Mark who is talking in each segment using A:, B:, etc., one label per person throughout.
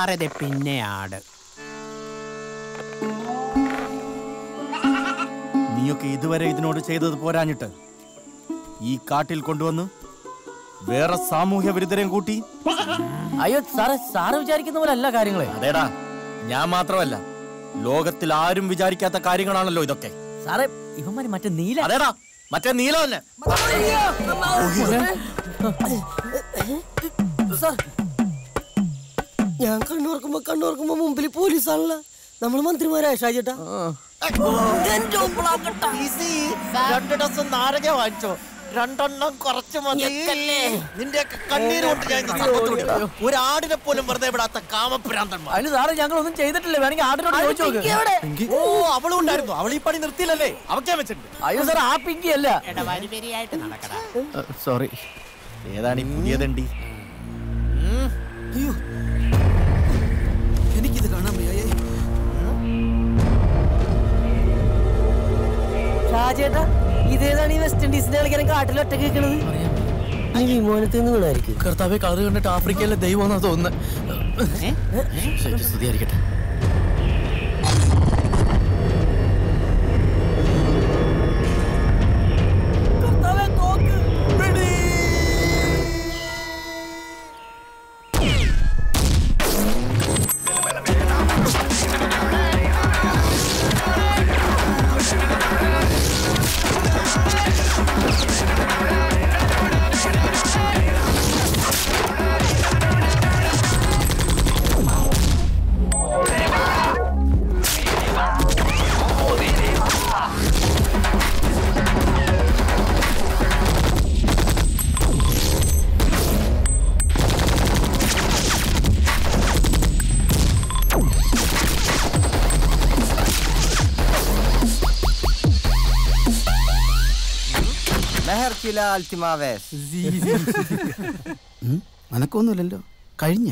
A: സാറേ പിന്നെ ആട്
B: നീയൊക്കെ ഇതുവരെ ഇതിനോട് ചെയ്തത് പോരാഞ്ഞിട്ട് ഈ കാട്ടിൽ കൊണ്ടുവന്ന് വേറെ സാമൂഹ്യ വിരുദ്ധരെയും കൂട്ടി
C: അയ്യോ സാറേ സാറ് വിചാരിക്കുന്ന പോലെ അല്ല കാര്യങ്ങളെ
B: അതേടാ ഞാൻ മാത്രമല്ല ലോകത്തിൽ ആരും വിചാരിക്കാത്ത കാര്യങ്ങളാണല്ലോ ഇതൊക്കെ
C: സാറേ ഇവന്മാര് മറ്റേ നീല
B: അതേടാ മറ്റേ നീല തന്നെ
D: ഞാൻ കണ്ണോർക്കുമ്പോ കണ്ണോർക്കുമ്പോ മുമ്പിൽ പോലീസാണല്ലോ നമ്മൾ മന്ത്രിമാരായ ഷാജേട്ടാ
B: രണ്ട് ഡസൻ നാരക വാങ്ങിച്ചോ രണ്ടെണ്ണം കുറച്ച് മതി നിന്റെ കണ്ണീര് കൊണ്ട് ഞാൻ ഇന്ന് സമ്പത്ത് വിടും. ഒരു ആടിനെ പോലും വെറുതെ വിടാത്ത കാമഭ്രാന്തന്മാർ
C: അതിന് സാറേ ഞങ്ങളൊന്നും ചെയ്തിട്ടില്ല വേണമെങ്കിൽ ആടിനോട് ചോദിച്ചു നോക്ക്
B: ഓ അവളും ഉണ്ടായിരുന്നു അവൾ ഈ പണി നിർത്തിയില്ലല്ലേ അവക്കേ വെച്ചിട്ടുണ്ട്
C: അയ്യോ സാർ ആ പിങ്കി അല്ല
A: എടാ വരിവരിയായിട്ട് നടക്കടാ
B: സോറി ഏതാണ് ഈ പുതിയതണ്ടി
E: എനിക്കിത് കാണാൻ വയ്യായേ
D: ഷാജേട്ടാ ഇതേതാണ് ഈ വെസ്റ്റ് ഇൻഡീസിന്റെ കളിക്കാൻ കാട്ടിൽ ഒറ്റ കേൾക്കണത് ഈ വിമാനത്തിൽ നിന്ന് വീണായിരിക്കും
C: കർത്താവെ കളർ കണ്ടിട്ട് ആഫ്രിക്കയിലെ ദൈവം തോന്നുന്നത് ശരി സ്തുതിയായിരിക്കട്ടെ
E: അനക്കൊന്നുമില്ലല്ലോ കഴിഞ്ഞ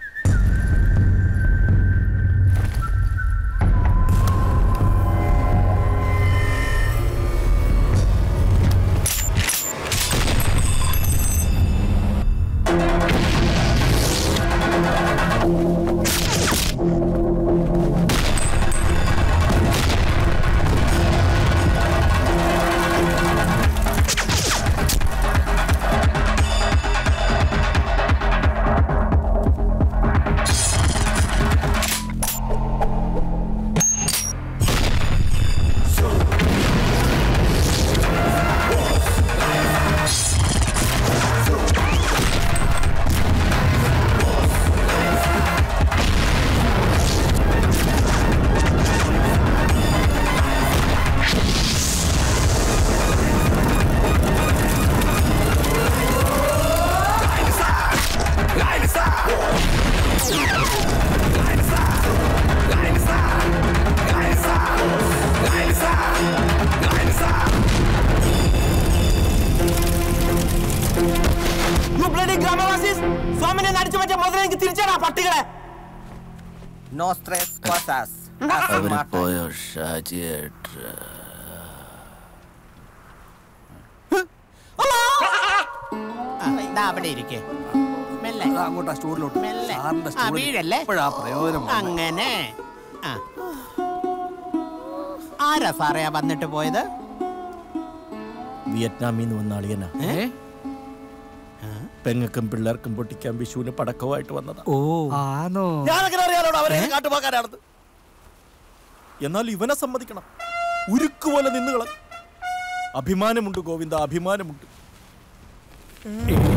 B: സ്വാമിനെ നടിച്ചു മറ്റേ മുതലേ എനിക്ക് തിരിച്ചാടാ പട്ടികളെ
F: നോസ്ട്രേസ് കോസാസ്
C: അവര് പോയോ ഷാജിയേട്ട
A: ഇതാ അവിടെ ഇരിക്കേ മെല്ലെ
E: അങ്ങോട്ടാ സ്റ്റോറിലോട്ട്
A: മെല്ലെ
E: സാറിന്റെ
A: ആ
E: സ്റ്റോറിൽ
A: വീഴല്ലേ
E: ഇപ്പോഴാ പ്രയോജനം വന്നത്.
A: അങ്ങനെ ആ ആരാ സാറേ ആ വന്നിട്ട് പോയത്
B: വിയറ്റ്നാമിൽ നിന്ന് വന്ന അളിയനാ പെങ്ങൾക്കും പിള്ളേർക്കും പൊട്ടിക്കാൻ വിഷുവിന് പടക്കവുമായിട്ട് വന്നതാ
C: ഓ
E: ആണോ
B: ഞാനങ്ങനെ അറിയാലോടാ അവരെ കാട്ടുപോക്കാരാണെന്ന് എന്നാൽ ഇവനെ സമ്മതിക്കണം ഉരുക്കുപോലെ നിന്നുകള അഭിമാനമുണ്ട് ഗോവിന്ദ അഭിമാനമുണ്ട്